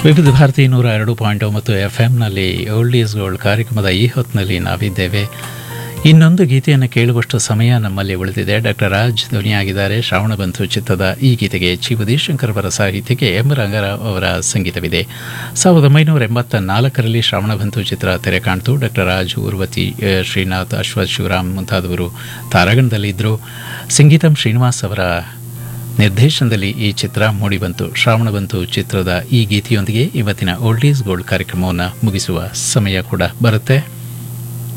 ವಿವಿಧ ಭಾರತಿ ನೂರ ಎರಡು ಪಾಯಿಂಟ್ ಒಂಬತ್ತು ಎಫ್ ಎಂನಲ್ಲಿ ಓಲ್ಡ್ ಈಸ್ ಗೋಲ್ಡ್ ಕಾರ್ಯಕ್ರಮದ ಈ ಹೊತ್ತಿನಲ್ಲಿ ನಾವಿದ್ದೇವೆ ಇನ್ನೊಂದು ಗೀತೆಯನ್ನು ಕೇಳುವಷ್ಟು ಸಮಯ ನಮ್ಮಲ್ಲಿ ಉಳಿದಿದೆ ಡಾಕ್ಟರ್ ರಾಜ್ ಧ್ವನಿಯಾಗಿದ್ದಾರೆ ಶ್ರಾವಣಬಂಧು ಚಿತ್ರದ ಈ ಗೀತೆಗೆ ಜೀವದಿ ಶಂಕರ್ ಅವರ ಸಾಹಿತ್ಯಕ್ಕೆ ಎಂ ರಂಗರಾವ್ ಅವರ ಸಂಗೀತವಿದೆ ಸಾವಿರದ ಒಂಬೈನೂರ ಎಂಬತ್ತ ನಾಲ್ಕರಲ್ಲಿ ಶ್ರಾವಣಬಂಧು ಚಿತ್ರ ತೆರೆ ಕಾಣ್ತು ಡಾಕ್ಟರ್ ರಾಜ್ ಉರ್ವತಿ ಆ, ಶ್ರೀನಾಥ್ ಅಶ್ವಥ್ ಶಿವರಾಮ್ ಮುಂತಾದವರು ತಾರಾಗಣದಲ್ಲಿದ್ದರು ಸಂಗೀತಂ ಶ್ರೀನಿವಾಸ್ ಅವರ ನಿರ್ದೇಶನದಲ್ಲಿ ಈ ಚಿತ್ರ ಮೂಡಿಬಂತು ಶ್ರಾವಣಬಂತು ಚಿತ್ರದ ಈ ಗೀತೆಯೊಂದಿಗೆ ಇವತ್ತಿನ ಓಲ್ಡ್ ಈಸ್ ಗೋಲ್ಡ್ ಕಾರ್ಯಕ್ರಮವನ್ನು ಮುಗಿಸುವ ಸಮಯ ಕೂಡ ಬರುತ್ತೆ